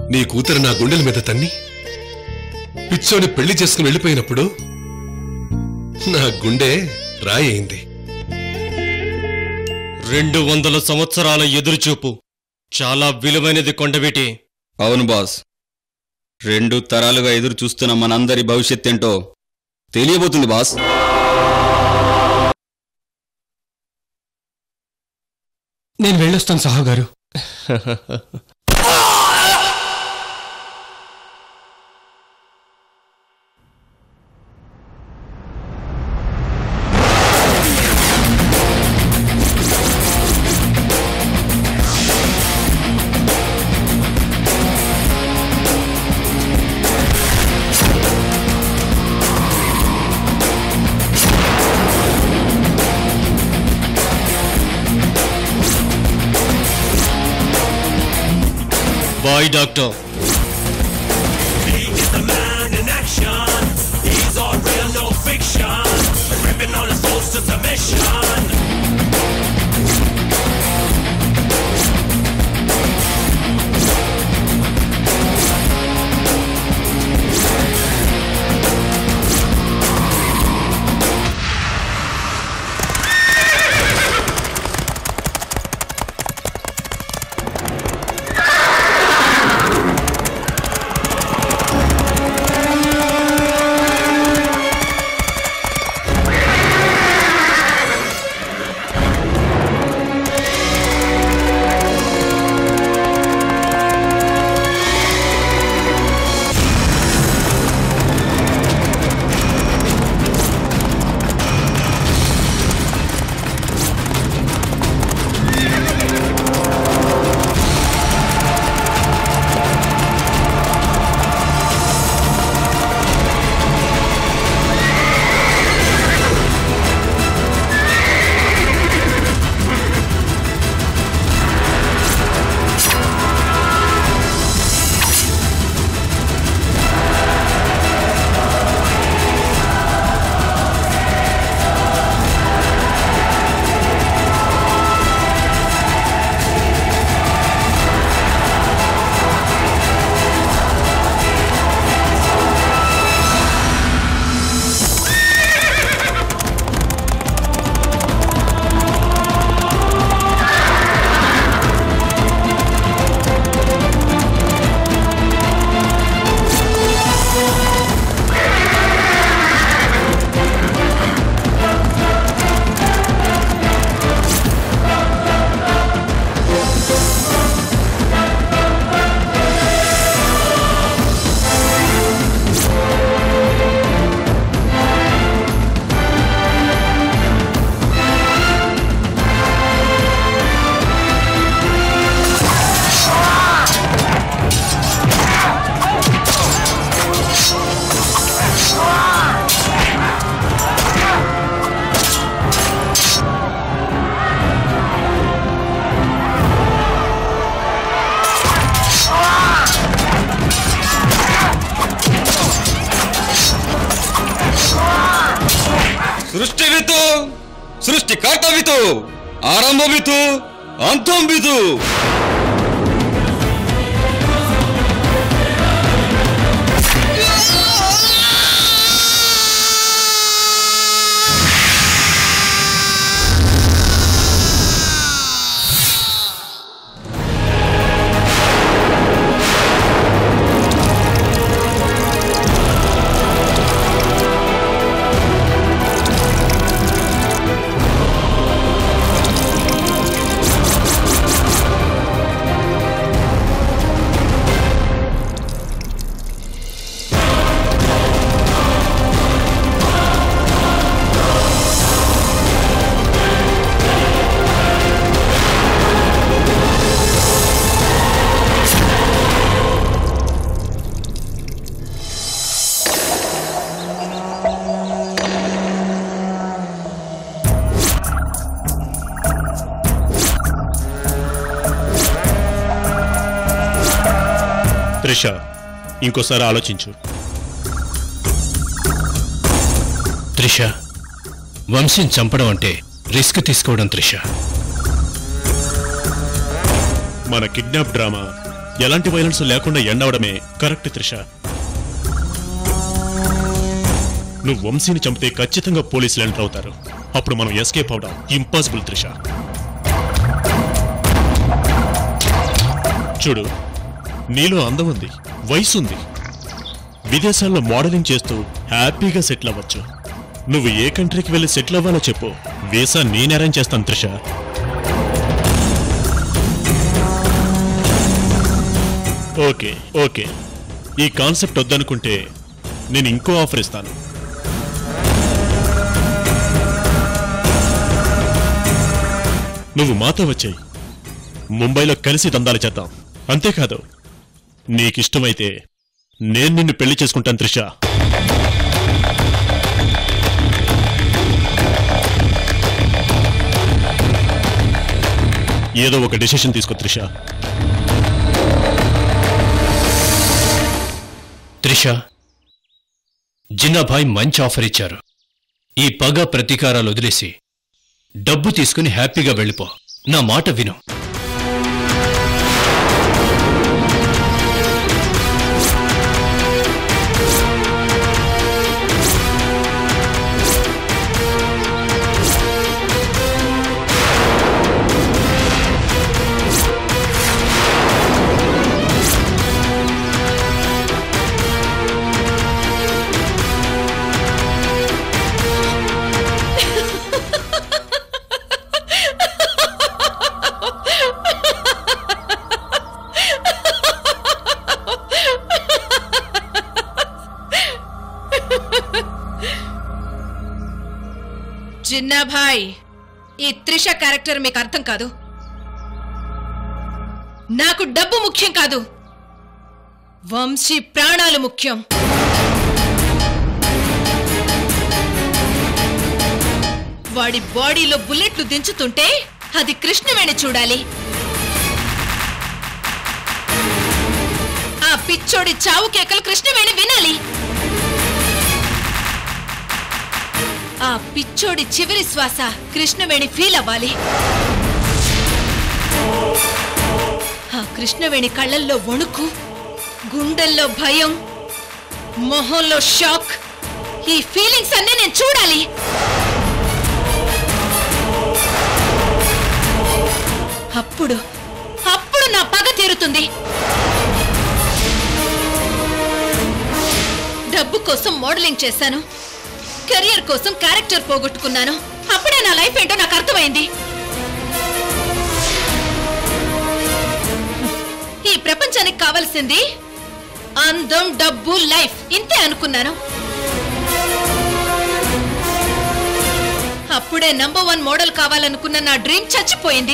నీ కూతురు నా గుండెల మీద తన్ని పిచ్చోని పెళ్లి చేసుకుని వెళ్ళిపోయినప్పుడు నా గుండె రాయి అయింది రెండు వందల సంవత్సరాల ఎదురుచూపు చాలా విలువైనది కొండవీటి అవును బాస్ రెండు తరాలుగా ఎదురు చూస్తున్న మనందరి భవిష్యత్ ఏంటో తెలియబోతుంది బాస్ నేను వెళ్ళొస్తాను సాహు గారు బాయ్ డాక్టర్ ಸೃಷ್ಟಿವಿತು ಸೃಷ್ಟಿ ಕರ್ತವಿತು ಆರಂಭವಿತು ಅಂತಂಬಿತು త్రిష ఇంకోసారి ఆలోచించు త్రిష వంశం చంపడం అంటే రిస్క్ తీసుకోవడం త్రిష మన కిడ్నాప్ డ్రామా ఎలాంటి వైలెన్స్ లేకుండా ఎండవడమే కరెక్ట్ త్రిష నువ్వు వంశీని చంపితే ఖచ్చితంగా పోలీసులు ఎంటర్ అవుతారు అప్పుడు మనం ఎస్కేప్ అవడం ఇంపాసిబుల్ త్రిష చూడు నీలో అందం ఉంది వయసు ఉంది విదేశాల్లో మోడలింగ్ చేస్తూ హ్యాపీగా సెటిల్ అవ్వచ్చు నువ్వు ఏ కంట్రీకి వెళ్ళి సెటిల్ అవ్వాలో చెప్పు వీసా నేను అరేంజ్ చేస్తాను త్రిష ఓకే ఓకే ఈ కాన్సెప్ట్ వద్దనుకుంటే నేను ఇంకో ఆఫర్ ఇస్తాను నువ్వు మాతో వచ్చాయి ముంబైలో కలిసి దందాలు చేద్దాం అంతేకాదు నీకిష్టమైతే నేను నిన్ను పెళ్లి చేసుకుంటాను త్రిష ఏదో ఒక డెసిషన్ తీసుకో త్రిష త్రిష జిన్నాభాయ్ మంచి ఆఫర్ ఇచ్చారు ఈ పగ ప్రతీకారాలు వదిలేసి డబ్బు తీసుకుని హ్యాపీగా వెళ్ళిపో నా మాట విను జిన్నాభాయ్ ఈ త్రిష క్యారెక్టర్ మీకు అర్థం కాదు నాకు డబ్బు ముఖ్యం కాదు వంశీ ప్రాణాలు ముఖ్యం వాడి బాడీలో బుల్లెట్లు దించుతుంటే అది కృష్ణవేణి చూడాలి ఆ పిచ్చోడి చావు కేకలు కృష్ణవేణి వినాలి ఆ పిచ్చోడి చివరి శ్వాస కృష్ణవేణి ఫీల్ అవ్వాలి ఆ కృష్ణవేణి కళ్ళల్లో వణుకు గుండెల్లో భయం మొహంలో షాక్ ఈ ఫీలింగ్స్ అన్నీ నేను చూడాలి అప్పుడు అప్పుడు నా పగ తీరుతుంది డబ్బు కోసం మోడలింగ్ చేశాను కెరియర్ కోసం క్యారెక్టర్ పోగొట్టుకున్నాను అప్పుడే నా లైఫ్ ఏంటో నాకు అర్థమైంది ఈ ప్రపంచానికి కావలసింది అందం డబ్బు లైఫ్ ఇంతే అనుకున్నాను అప్పుడే నంబర్ వన్ మోడల్ కావాలనుకున్న నా డ్రీమ్ చచ్చిపోయింది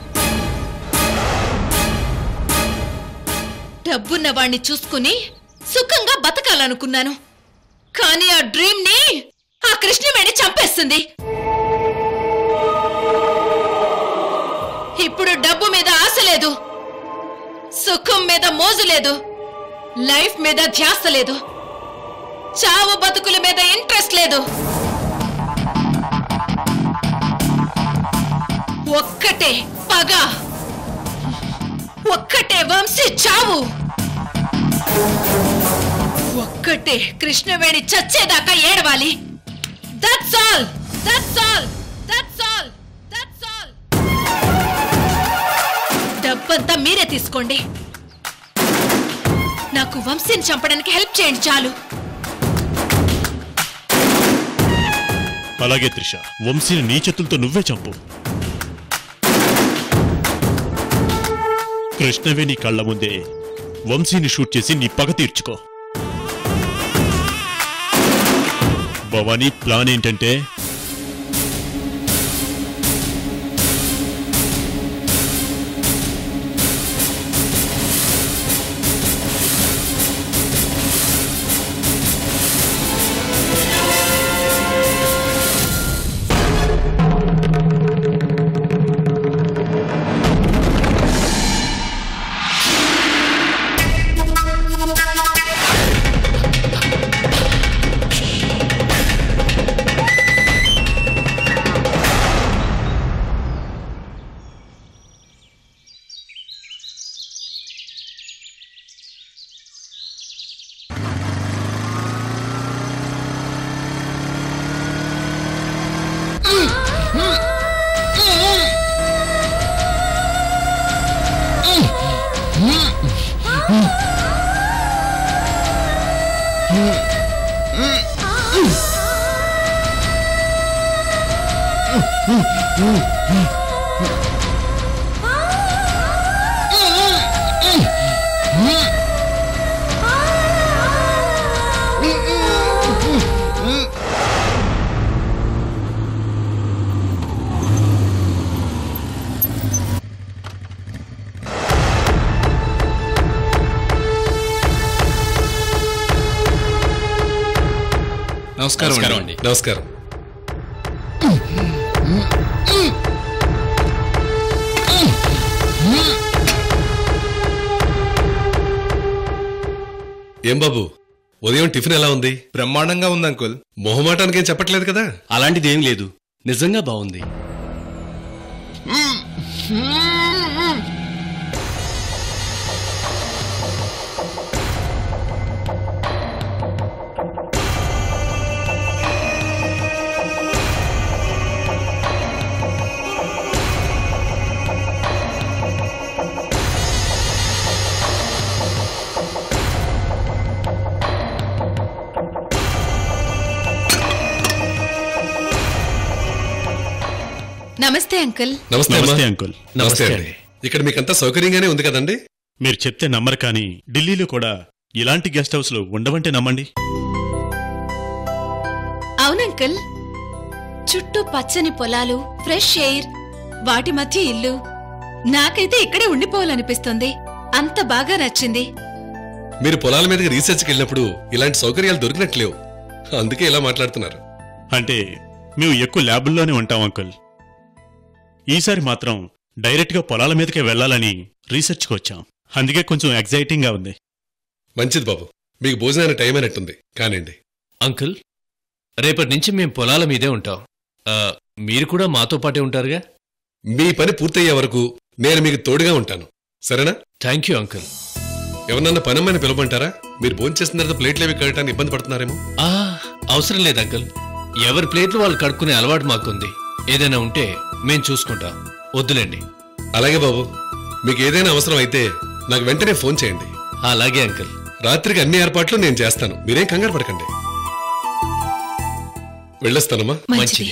డబ్బున్న వాణ్ణి చూసుకుని సుఖంగా బతకాలనుకున్నాను కానీ ఆ డ్రీమ్ ని ఆ కృష్ణవేణి చంపేస్తుంది ఇప్పుడు డబ్బు మీద ఆశ లేదు సుఖం మీద మోజు లేదు లైఫ్ మీద ధ్యాస లేదు చావు బతుకుల మీద ఇంట్రెస్ట్ లేదు ఒక్కటే పగ ఒక్కటే వంశీ చావు ఒక్కటే కృష్ణవేణి చచ్చేదాకా ఏడవాలి that's all that's all that's all that's all డబ్బంతా మీరే తీసుకోండి నాకు వంశీని చంపడానికి హెల్ప్ చేయండి చాలు అలాగే త్రిష వంశీని నీ చేతులతో నువ్వే చంపు కృష్ణవేణి కళ్ళ ముందే వంశీని షూట్ చేసి నీ పగ తీర్చుకో భవానీ ప్లాన్ ఏంటంటే నమస్కారం అండి నమస్కారం ఏం బాబు ఉదయం టిఫిన్ ఎలా ఉంది బ్రహ్మాండంగా ఉంది అంకుల్ మొహమాటానికి ఏం చెప్పట్లేదు కదా అలాంటిదేం లేదు నిజంగా బాగుంది నమస్తే అంకుల్ నమస్తే అమ్మా. నమస్తే అంకుల్ నమస్తే నమస్తే అండి ఇక్కడ మీకంతా సౌకర్యంగానే ఉంది కదండి మీరు చెప్తే నమ్మరు కానీ ఢిల్లీలో కూడా ఇలాంటి గెస్ట్ హౌస్లు ఉండవంటే నమ్మండి అవునంకుల్ చుట్టూ పచ్చని పొలాలు ఫ్రెష్ ఎయిర్ వాటి మధ్య ఇల్లు నాకైతే ఇక్కడే ఉండిపోవాలనిపిస్తుంది అంత బాగా నచ్చింది మీరు పొలాల మీదకి రీసెర్చ్కి వెళ్ళినప్పుడు ఇలాంటి సౌకర్యాలు దొరికినట్లేవు అందుకే ఇలా మాట్లాడుతున్నారు అంటే మేము ఎక్కువ ల్యాబుల్లోనే ఉంటాం అంకుల్ ఈసారి మాత్రం డైరెక్ట్గా పొలాల మీదకే వెళ్ళాలని రీసెర్చ్కి వచ్చాం అందుకే కొంచెం ఎగ్జైటింగ్గా ఉంది మంచిది బాబు మీకు భోజనానికి టైం అయినట్టుంది కానివ్వండి అంకుల్ రేపటి నుంచి మేం పొలాల మీదే ఉంటాం ఆ, మీరు కూడా మాతో పాటే ఉంటారుగా మీ పని పూర్తయ్యే వరకు నేను మీకు తోడుగా ఉంటాను సరేనా థ్యాంక్ యూ అంకుల్ ఎవరన్నా పనమ్మని పిలవమంటారా మీరు భోజనం చేసిన తర్వాత ప్లేట్లు అవి కడటానికి ఇబ్బంది పడుతున్నారేమో ఆ అవసరం లేదు అంకుల్ ఎవరి ప్లేట్లు వాళ్ళు కడుక్కునే అలవాటు మాకుంది ఏదైనా ఉంటే మేం చూసుకుంటాం వద్దులేండి అలాగే బాబు మీకు ఏదైనా అవసరం అయితే నాకు వెంటనే ఫోన్ చేయండి అలాగే అంకుల్ రాత్రికి అన్ని ఏర్పాట్లు నేను చేస్తాను మీరేం కంగారు పడకండి వెళ్ళొస్తానమ్మా మంచిది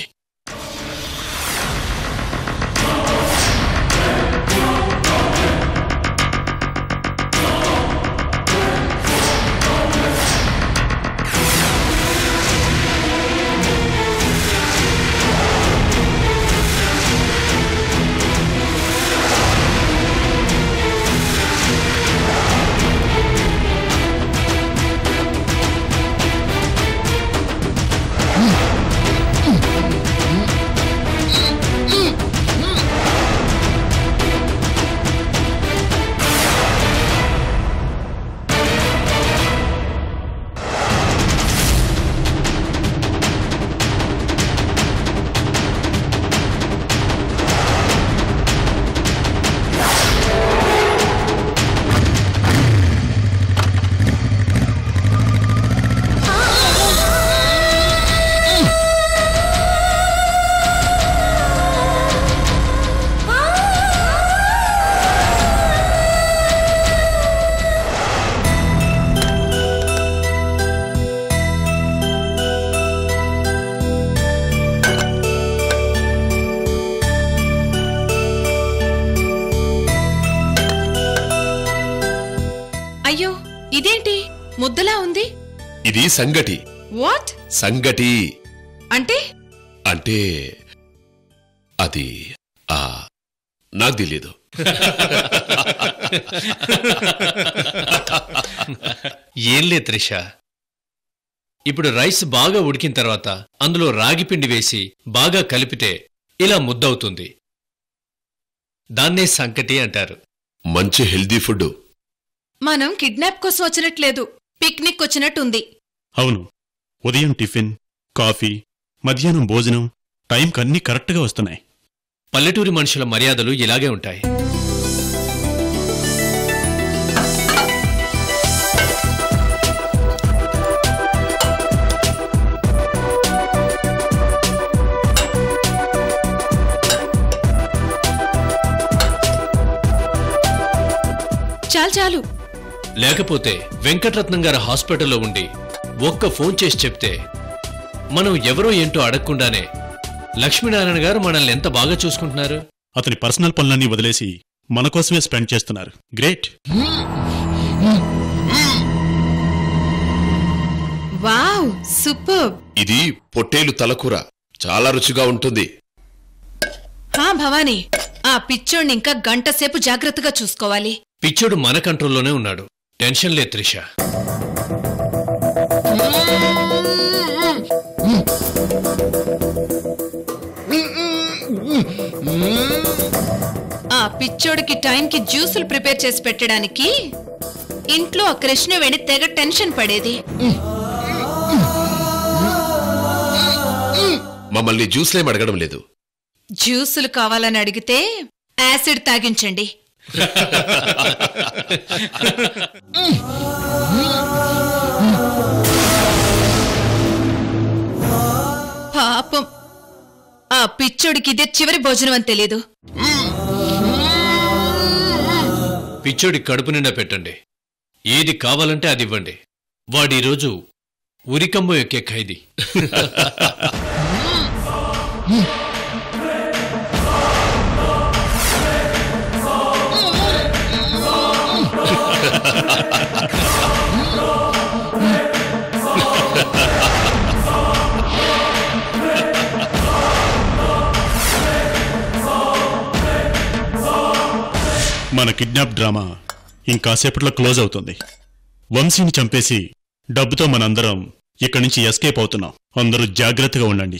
అయ్యో ఇదేంటి ముద్దలా ఉంది ఇది సంగటి వాట్ సంగటి అంటే అంటే అది ఆ నాకు తెలియదు ఏం లేదు త్రిష ఇప్పుడు రైస్ బాగా ఉడికిన తర్వాత అందులో రాగి పిండి వేసి బాగా కలిపితే ఇలా ముద్దవుతుంది దాన్నే సంకటి అంటారు మంచి హెల్దీ ఫుడ్ మనం కిడ్నాప్ కోసం వచ్చినట్లేదు పిక్నిక్ వచ్చినట్టుంది అవును ఉదయం టిఫిన్ కాఫీ మధ్యాహ్నం భోజనం టైంకి అన్నీ కరెక్ట్గా వస్తున్నాయి పల్లెటూరి మనుషుల మర్యాదలు ఇలాగే ఉంటాయి చాలు చాలు లేకపోతే వెంకటరత్నం గారు హాస్పిటల్లో ఉండి ఒక్క ఫోన్ చేసి చెప్తే మనం ఎవరో ఏంటో అడగకుండానే లక్ష్మీనారాయణ గారు మనల్ని ఎంత బాగా చూసుకుంటున్నారు అతని పర్సనల్ పనులన్నీ వదిలేసి మన కోసమే స్పెండ్ చేస్తున్నారు గ్రేట్ వావ్ సూపర్ ఇది పొట్టేలు తలకూర చాలా రుచిగా ఉంటుంది హా భవానీ ఆ పిచ్చోడిని ఇంకా గంట సేపు జాగ్రత్తగా చూసుకోవాలి పిచ్చోడు మన కంట్రోల్లోనే ఉన్నాడు టెన్షన్ లేదు త్రిష ఆ పిచ్చోడికి టైంకి జ్యూసులు ప్రిపేర్ చేసి పెట్టడానికి ఇంట్లో ఆ కృష్ణవేణి తెగ టెన్షన్ పడేది మమ్మల్ని జ్యూస్లేం అడగడం లేదు జ్యూసులు కావాలని అడిగితే యాసిడ్ తాగించండి పాపం ఆ పిచ్చోడికి ఇదే చివరి భోజనం అని తెలీదు పిచ్చోడి కడుపు నిండా పెట్టండి ఏది కావాలంటే అది ఇవ్వండి వాడి రోజు ఉరికంబం ఎక్కే ఖైదీ మన కిడ్నాప్ డ్రామా ఇంకాసేపట్లో క్లోజ్ అవుతుంది వంశీని చంపేసి డబ్బుతో మనందరం ఇక్కడి నుంచి ఎస్కేప్ అవుతున్నాం అందరూ జాగ్రత్తగా ఉండండి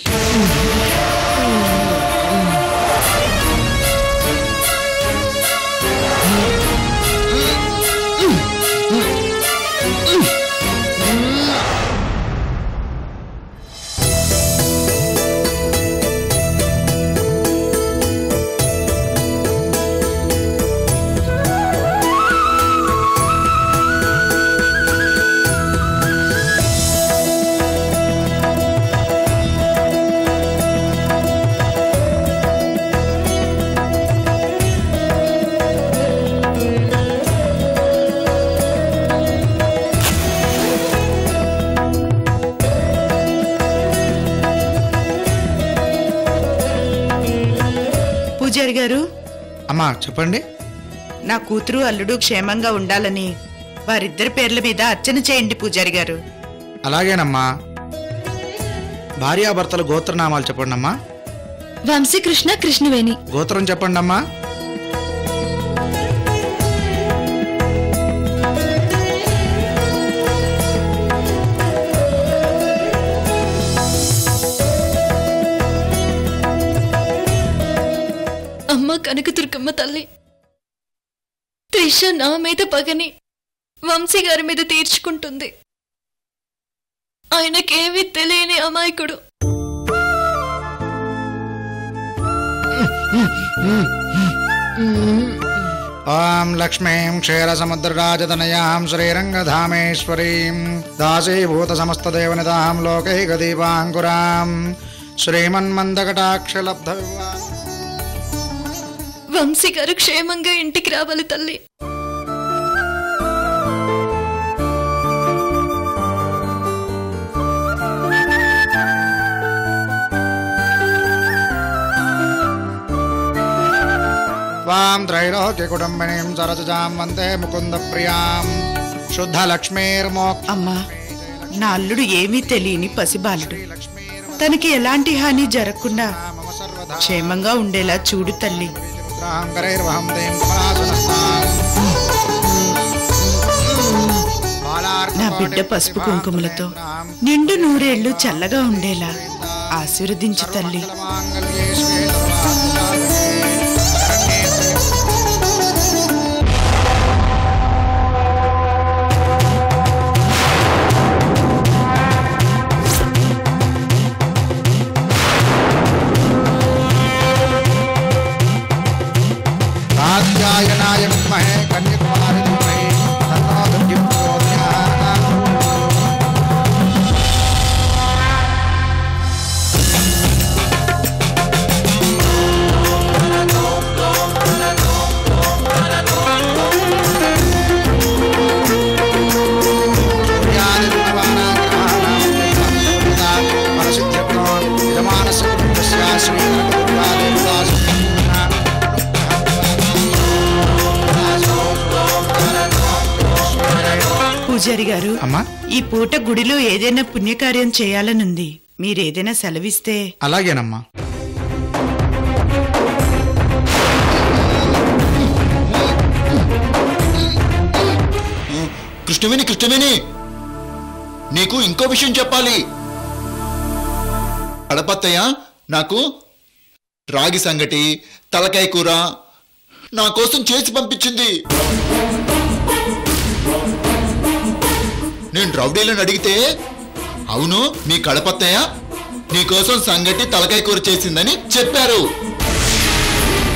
పూజారి గారు అమ్మా చెప్పండి నా కూతురు అల్లుడు క్షేమంగా ఉండాలని వారిద్దరి పేర్ల మీద అర్చన చేయండి పూజారి గారు అలాగేనమ్మా భార్యాభర్తల గోత్రనామాలు చెప్పండి అమ్మా వంశీకృష్ణ కృష్ణవేణి గోత్రం చెప్పండి అమ్మా అమ్మ కనకదుర్గమ్మ తల్లి త్రిష నా మీద పగని వంశీ గారి మీద తీర్చుకుంటుంది ఆయనకేమీ తెలియని అమాయకుడు ఓం లక్ష్మీం క్షీరసముద్రరాజతనయాం శ్రీరంగధామేశ్వరీం దాసీభూత సమస్తదేవనిదాం లోకైకదీపాంకురాం శ్రీమన్మందకటాక్షలబ్ధ వంశీ గారు క్షేమంగా ఇంటికి రావాలి తల్లి त्वां त्रैलोक्यकुटुम्बिनीं सरसजां वन्दे मुकुन्दप्रियां शुद्धलक्ष्मीर्मोक्ष అమ్మా నా అల్లుడు ఏమీ తెలియని పసిబాలుడు తనకి ఎలాంటి హాని జరగకుండా క్షేమంగా ఉండేలా చూడు తల్లి పుత్రాం కరైర్వహం దేం కమలాసనస్తాం. నా బిడ్డ పసుపు కుంకుమలతో నిండు నూరేళ్లు చల్లగా ఉండేలా ఆశీర్వదించు తల్లి మాంగళ్యే శివే సర్వార్థసాధకే. శరణ్యే త్రయంబకే. कात्यायनाय विद्महे कन्यकुमारि धीमहि तन्नो दुर्गिं प्रचोदयात् పూజారి గారు అమ్మా ఈ పూట గుడిలో ఏదైనా పుణ్యకార్యం చేయాలనుంది మీరేదైనా సెలవిస్తే అలాగేనమ్మా కృష్ణవేణి కృష్ణవేణి నీకు ఇంకో విషయం చెప్పాలి అడపత్తయ్య నాకు రాగి సంగటి తలకాయ కూర నా కోసం చేసి పంపించింది నేను రౌడీలను అడిగితే అవును మీ కడపత్తయ్య నీకోసం సంగటి తలకాయ కూర చేసిందని చెప్పారు